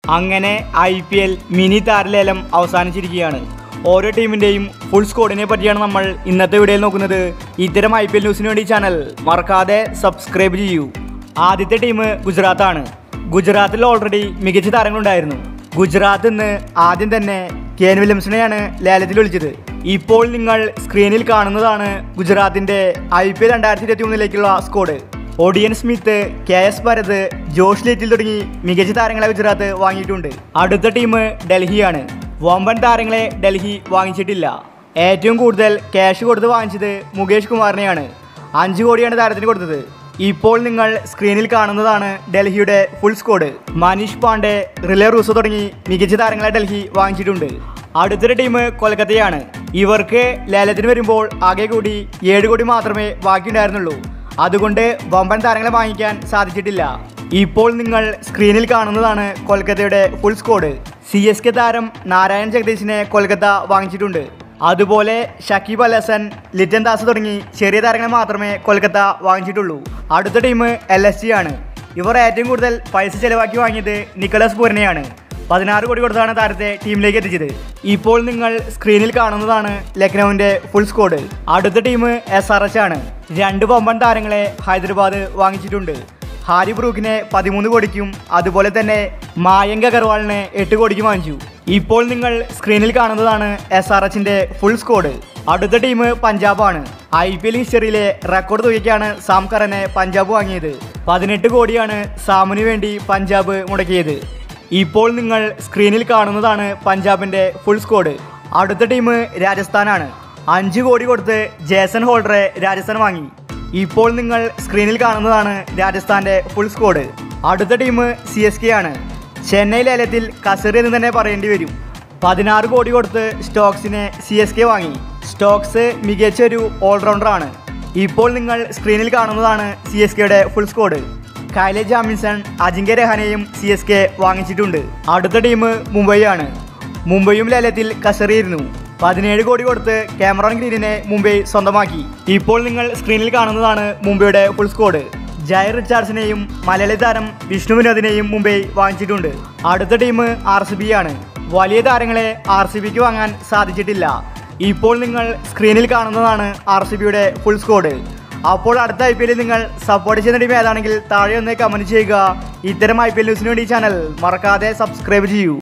അങ്ങനെ ഐ പി എൽ മിനി താരലേലം അവസാനിച്ചിരിക്കുകയാണ് ഓരോ ടീമിൻ്റെയും ഫുൾ സ്കോഡിനെ പറ്റിയാണ് നമ്മൾ ഇന്നത്തെ വീഡിയോയിൽ നോക്കുന്നത് ഇത്തരം ഐ പി എൽ ന്യൂസിന് വേണ്ടി ചാനൽ മറക്കാതെ സബ്സ്ക്രൈബ് ചെയ്യൂ ആദ്യത്തെ ടീം ഗുജറാത്താണ് ഗുജറാത്തിൽ ഓൾറെഡി മികച്ച താരങ്ങളുണ്ടായിരുന്നു ഗുജറാത്ത് ഇന്ന് ആദ്യം തന്നെ കെൻ വില്യംസിനെയാണ് ലേലത്തിൽ വിളിച്ചത് ഇപ്പോൾ നിങ്ങൾ സ്ക്രീനിൽ കാണുന്നതാണ് ഗുജറാത്തിന്റെ ഐ പി എൽ രണ്ടായിരത്തി ഇരുപത്തി മൂന്നിലേക്കുള്ള squad Odean Smith K S Bharat Josh Little തുടങ്ങി മികച്ച താരങ്ങളെ ഗുജറാത്ത് വാങ്ങിയിട്ടുണ്ട് അടുത്ത ടീം ഡൽഹിയാണ് വമ്പൻ താരങ്ങളെ ഡൽഹി വാങ്ങിച്ചിട്ടില്ല ഏറ്റവും കൂടുതൽ ക്യാഷ് കൊടുത്ത് വാങ്ങിച്ചത് മുകേഷ് കുമാറിനെയാണ് അഞ്ച് കോടിയാണ് താരത്തിന് കൊടുത്തത് ഇപ്പോൾ നിങ്ങൾ സ്ക്രീനിൽ കാണുന്നതാണ് ഡൽഹിയുടെ full squad Manish Pandey Rilee Rossouw തുടങ്ങി മികച്ച താരങ്ങളെ ഡൽഹി വാങ്ങിച്ചിട്ടുണ്ട് അടുത്തൊരു ടീം കൊൽക്കത്തയാണ് ഇവർക്ക് ലേലത്തിന് വരുമ്പോൾ ആകെ കൂടി ഏഴ് കോടി മാത്രമേ ബാക്കിയുണ്ടായിരുന്നുള്ളൂ അതുകൊണ്ട് വമ്പൻ താരങ്ങളെ വാങ്ങിക്കാൻ സാധിച്ചിട്ടില്ല ഇപ്പോൾ നിങ്ങൾ സ്ക്രീനിൽ കാണുന്നതാണ് കൊൽക്കത്തയുടെ full squad C S K താരം നാരായൺ ജഗദീശിനെ കൊൽക്കത്ത വാങ്ങിച്ചിട്ടുണ്ട് അതുപോലെ ഷക്കീബ് അൽ ഹസൻ ലിറ്റൻ ദാസ് തുടങ്ങി ചെറിയ താരങ്ങളെ മാത്രമേ കൊൽക്കത്ത വാങ്ങിച്ചിട്ടുള്ളൂ അടുത്ത ടീം എൽ എസ് ജി ആണ് ഇവർ ഏറ്റവും കൂടുതൽ പൈസ ചെലവാക്കി വാങ്ങിയത് നിക്കലസ് പൂരനെയാണ് പതിനാറ് കോടി കൊടുത്താണ് താരത്തെ ടീമിലേക്ക് എത്തിച്ചത് ഇപ്പോൾ നിങ്ങൾ സ്ക്രീനിൽ കാണുന്നതാണ് ലക്നൌവിന്റെ ഫുൾ സ്കോഡ് അടുത്ത ടീം എസ് ആർ എച്ച് ആണ് രണ്ട് പമ്പൻ താരങ്ങളെ ഹൈദരാബാദ് വാങ്ങിച്ചിട്ടുണ്ട് ഹാരി ബ്രൂക്കിനെ പതിമൂന്ന് കോടിക്കും അതുപോലെ തന്നെ മായങ്ക് അഗർവാളിനെ എട്ട് കോടിക്കും വാങ്ങിച്ചു ഇപ്പോൾ നിങ്ങൾ സ്ക്രീനിൽ കാണുന്നതാണ് എസ് ആർ എച്ചിന്റെ ഫുൾ സ്കോഡ് അടുത്ത ടീം പഞ്ചാബാണ് ഐ പി എൽ ഹിസ്റ്ററിയിലെ റെക്കോർഡ് തുകയ്ക്കാണ് സാം കറനെ പഞ്ചാബ് വാങ്ങിയത് പതിനെട്ട് കോടിയാണ് സാമിന് വേണ്ടി പഞ്ചാബ് മുടക്കിയത് ഇപ്പോൾ നിങ്ങൾ സ്ക്രീനിൽ കാണുന്നതാണ് പഞ്ചാബിന്റെ ഫുൾ സ്കോഡ് അടുത്ത ടീം രാജസ്ഥാനാണ് അഞ്ച് കോടി കൊടുത്ത് ജേസൺ ഹോൾഡറെ രാജസ്ഥാൻ വാങ്ങി ഇപ്പോൾ നിങ്ങൾ സ്ക്രീനിൽ കാണുന്നതാണ് രാജസ്ഥാന്റെ ഫുൾ സ്കോഡ് അടുത്ത ടീം സി എസ് കെ ആണ് ചെന്നൈ ലേലത്തിൽ കസറി എന്ന് തന്നെ പറയേണ്ടി വരും പതിനാറ് കോടി കൊടുത്ത് സ്റ്റോക്സിനെ സി എസ് കെ വാങ്ങി സ്റ്റോക്സ് മികച്ച ഒരു ഓൾറൗണ്ടറാണ് ഇപ്പോൾ നിങ്ങൾ സ്ക്രീനിൽ കാണുന്നതാണ് സി എസ് കെയുടെ full squad Kyle Jamieson Ajinkya രഹാനെയും സി എസ് കെ വാങ്ങിച്ചിട്ടുണ്ട് അടുത്ത ടീം മുംബൈ ആണ് മുംബൈയും ലേലത്തിൽ കസറിയിരുന്നു പതിനേഴ് കോടി കൊടുത്ത് ക്യാമറോൺ ഗ്രീനിനെ മുംബൈ സ്വന്തമാക്കി ഇപ്പോൾ നിങ്ങൾ സ്ക്രീനിൽ കാണുന്നതാണ് മുംബൈയുടെ ഫുൾ സ്കോഡ് ജയ റിച്ചാർഡ്സിനെയും മലയാളി താരം വിഷ്ണു വിനോദിനെയും മുംബൈ വാങ്ങിച്ചിട്ടുണ്ട് അടുത്ത ടീം ആർ സി ബി ആണ് വലിയ താരങ്ങളെ ആർ സി ബിക്ക് വാങ്ങാൻ സാധിച്ചിട്ടില്ല ഇപ്പോൾ നിങ്ങൾ സ്ക്രീനിൽ കാണുന്നതാണ് ആർ സി ബിയുടെ ഫുൾ സ്കോഡ് അപ്പോൾ അടുത്ത ഐ പി എല്ലിൽ നിങ്ങൾ സപ്പോർട്ട് ചെയ്യുന്ന ടീം ഏതാണെങ്കിൽ താഴെ ഒന്ന് കമൻറ്റ് ചെയ്യുക ഇത്തരം ഐ പി എൽ ന്യൂസിന് വേണ്ടി ഈ ചാനൽ മറക്കാതെ സബ്സ്ക്രൈബ് ചെയ്യൂ